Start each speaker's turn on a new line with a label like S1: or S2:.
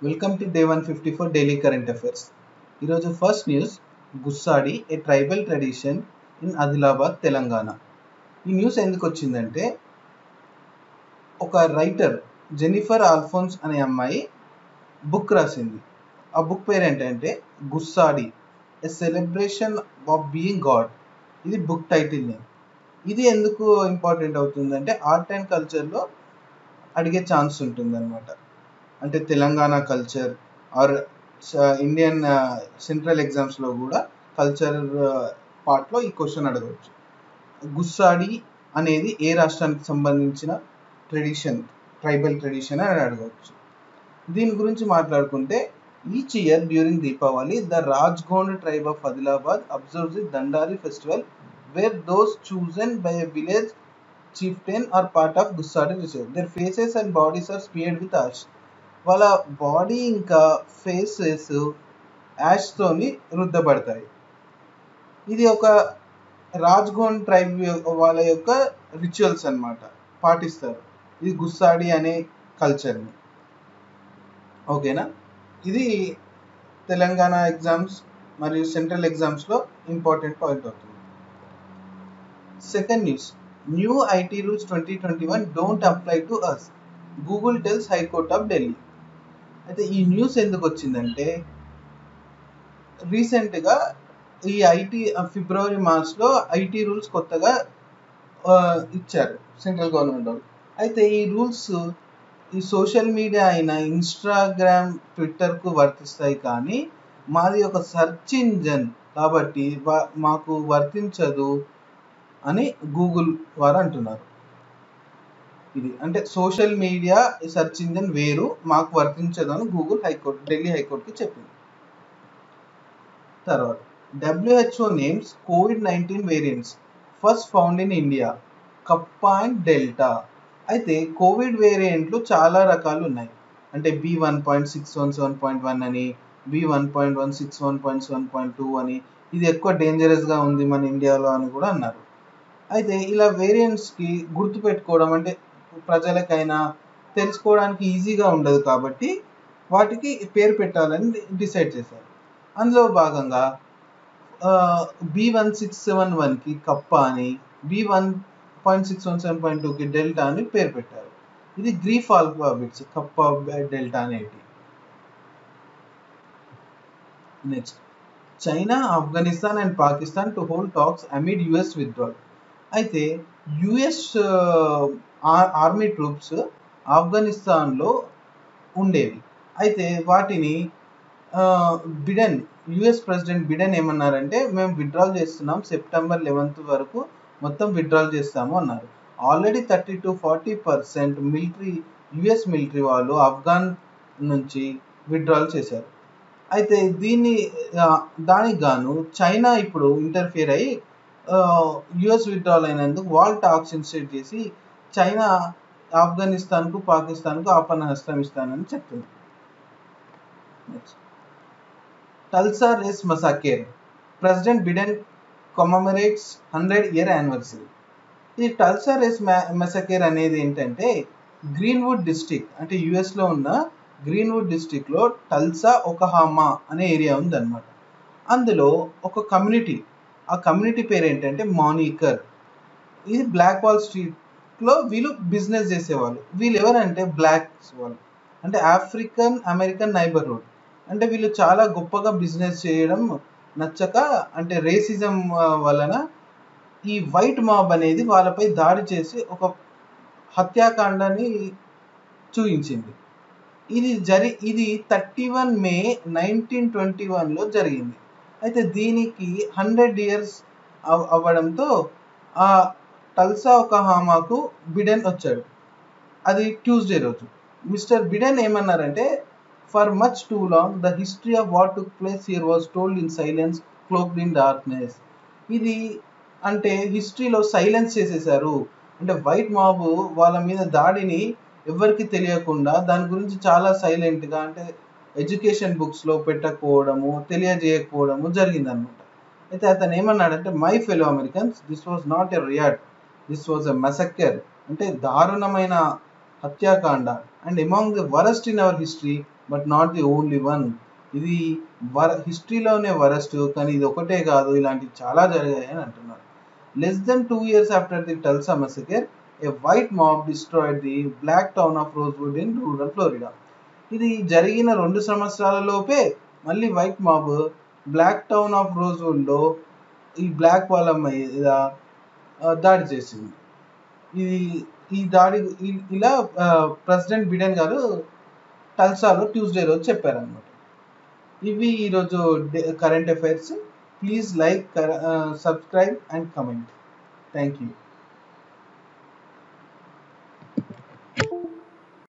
S1: welcome to day one fifty four daily current affairs ఈరోజు first news Gussadi a tribal tradition in Adilabad Telangana ఈ news ఎందుకు వచ్చిందంటే ఒక writer Jennifer Alphonse అనే అమ్మాయి బుక్ రాసింది ఆ బుక్ పేరు ఏంటంటే Gussadi a celebration of being god ఇది బుక్ టైటిల్ నేమ్ ఇది ఎందుకు ఇంపార్టెంట్ అవుతుందంటే ఆర్ట్ అండ్ కల్చర్లో అడిగే ఛాన్స్ ఉంటుంది అనమాట అంటే Telangana culture or Indian central ఎగ్జామ్స్లో కూడా కల్చర్ పార్ట్లో ఈ క్వశ్చన్ అడగవచ్చు గుస్సాడి అనేది ఏ రాష్ట్రానికి సంబంధించిన ట్రెడిషన్ ట్రైబల్ ట్రెడిషన్ అని అడగవచ్చు దీని గురించి మాట్లాడుకుంటే each year during Deepavali the Rajgond tribe of Adilabad observes the Dandari festival where those chosen by a village chieftain are part of Gussadi reserve their faces and bodies are smeared with ash వాళ్ళ body ఇంకా faces యాష్తోని రుద్దబడతాయి ఇది ఒక రాజ్గోన్ ట్రైబ్ వాళ్ళ యొక్క rituals అనమాట పాటిస్తారు ఇది గుస్సాడి అనే కల్చర్ని ఓకేనా ఇది తెలంగాణ ఎగ్జామ్స్ మరియు సెంట్రల్ ఎగ్జామ్స్లో ఇంపార్టెంట్ పాయింట్ అవుతుంది second news new IT rules twenty twenty one don't apply to us Google tells high court of Delhi అయితే ఈ న్యూస్ ఎందుకు వచ్చిందంటే రీసెంట్గా ఈ ఐటీ ఫిబ్రవరి మార్చ్లో ఐటీ రూల్స్ కొత్తగా ఇచ్చారు సెంట్రల్ గవర్నమెంట్ వాళ్ళు అయితే ఈ రూల్స్ ఈ సోషల్ మీడియా అయిన ఇన్స్టాగ్రామ్ ట్విట్టర్కు వర్తిస్తాయి కానీ మాది ఒక సెర్చ్ ఇంజన్ కాబట్టి మాకు వర్తించదు అని గూగుల్ వారు అంటున్నారు ఇది అంటే సోషల్ మీడియా సెర్చ్ ఇంజన్ వేరు మాకు వర్తించదు అని గూగుల్ హైకోర్టు ఢిల్లీ హైకోర్టుకి చెప్పింది తర్వాత WHO names Covid nineteen variants first found in India kappa and delta అయితే కోవిడ్ వేరియంట్లు చాలా రకాలు ఉన్నాయి అంటే B one point six one seven point one అని B one point one six one point seven point two అని ఇది ఎక్కువ డేంజరస్గా ఉంది మన ఇండియాలో అని కూడా అన్నారు అయితే ఇలా వేరియంట్స్కి గుర్తుపెట్టుకోవడం అంటే ప్రజలకైనా తెలుసుకోవడానికి ఈజీగా ఉండదు కాబట్టి వాటికి పేరు పెట్టాలని డిసైడ్ చేశారు అందులో భాగంగా బి వన్ సిక్స్ సెవెన్ వన్కి కప్ప అని B one point six one seven point టూకి డెల్టా అని పేరు పెట్టారు ఇది గ్రీఫ్ ఆల్ఫాబెట్స్ కప్ప డెల్టా అనేటి next China Afghanistan and Pakistan to hold talks amid US withdrawal అయితే యుఎస్ ఆర్మీ ట్రూప్స్ ఆఫ్ఘనిస్తాన్లో ఉండేవి అయితే వాటిని బిడెన్ యుఎస్ ప్రెసిడెంట్ బిడెన్ ఏమన్నారంటే మేము విత్డ్రాల్ చేస్తున్నాం సెప్టెంబర్ లెవెన్త్ వరకు మొత్తం విత్డ్రాల్ చేస్తాము అన్నారు already thirty to forty percent military US military వాళ్ళు ఆఫ్ఘాన్ నుంచి విత్డ్రాల్ చేశారు అయితే దీన్ని దానికి గాను చైనా ఇప్పుడు ఇంటర్ఫియర్ అయ్యి యుఎస్ విత్డ్రాల్ అయినందుకు వాల్ టాక్స్ ఇన్స్టేట్ చేసి చైనా ఆఫ్ఘనిస్తాన్కు పాకిస్తాన్కు ఆపన్న హస్తం ఇస్తానని చెప్తుంది next Tulsa race massacre president Biden commemorates hundred year anniversary ఈ టల్సా రేస్ మెసకేర్ అనేది ఏంటంటే గ్రీన్వుడ్ డిస్టిక్ అంటే యుఎస్లో ఉన్న గ్రీన్వుడ్ డిస్టిక్లో టల్సా ఒకహామా అనే ఏరియా ఉందన్నమాట అందులో ఒక కమ్యూనిటీ ఆ కమ్యూనిటీ పేరు ఏంటంటే మానికర్ ఇది బ్లాక్ వాల్ స్ట్రీట్లో వీళ్ళు బిజినెస్ చేసేవాళ్ళు వీళ్ళు ఎవరంటే బ్లాక్స్ వాళ్ళు అంటే ఆఫ్రికన్ అమెరికన్ నైబర్హుడ్ అంటే వీళ్ళు చాలా గొప్పగా బిజినెస్ చేయడం నచ్చక అంటే రేసిజం వలన ఈ వైట్ మాబ్ అనేది వాళ్ళపై దాడి చేసి ఒక హత్యాకాండాన్ని చూపించింది ఇది జరి ఇది thirty one May nineteen twenty వన్లో జరిగింది అయితే దీనికి హండ్రెడ్ ఇయర్స్ అవ్వడంతో ఆ టల్సా ఒక హామాకు బిడెన్ వచ్చాడు అది ట్యూస్డే రోజు మిస్టర్ బిడెన్ ఏమన్నారంటే for much too long the history of what took place here was told in silence cloaked in darkness ఇది అంటే హిస్టరీలో సైలెన్స్ చేసేసారు అంటే వైట్ మాబ్ వాళ్ళ మీద దాడిని ఎవరికి తెలియకుండా దాని గురించి చాలా సైలెంట్గా అంటే ఎడ్యుకేషన్ బుక్స్లో పెట్టకపోవడము తెలియజేయకపోవడము జరిగిందనమాట అయితే అతను ఏమన్నాడంటే my fellow Americans this was not a riot this was a massacre అంటే దారుణమైన హత్యాకాండ and among the worst in our history but not the only one ఇది వర హిస్టరీలోనే వరస్ట్ కానీ ఇది ఒకటే కాదు ఇలాంటివి చాలా జరిగాయి అని అంటున్నారు less than two years after the Tulsa massacre a white mob destroyed the black town of Rosewood in rural Florida ఇది జరిగిన రెండు సంవత్సరాల లోపే మళ్ళీ white mob black town of రోజ్వుడ్లో ఈ బ్లాక్ వాళ్ళ మీద దాడి చేసింది ఇది ఈ దాడి ఇలా ప్రెసిడెంట్ బిడెన్ గారు టల్సాలో ట్యూస్డే రోజు చెప్పారనమాట ఇవి ఈరోజు current affairs please like subscribe and comment thank you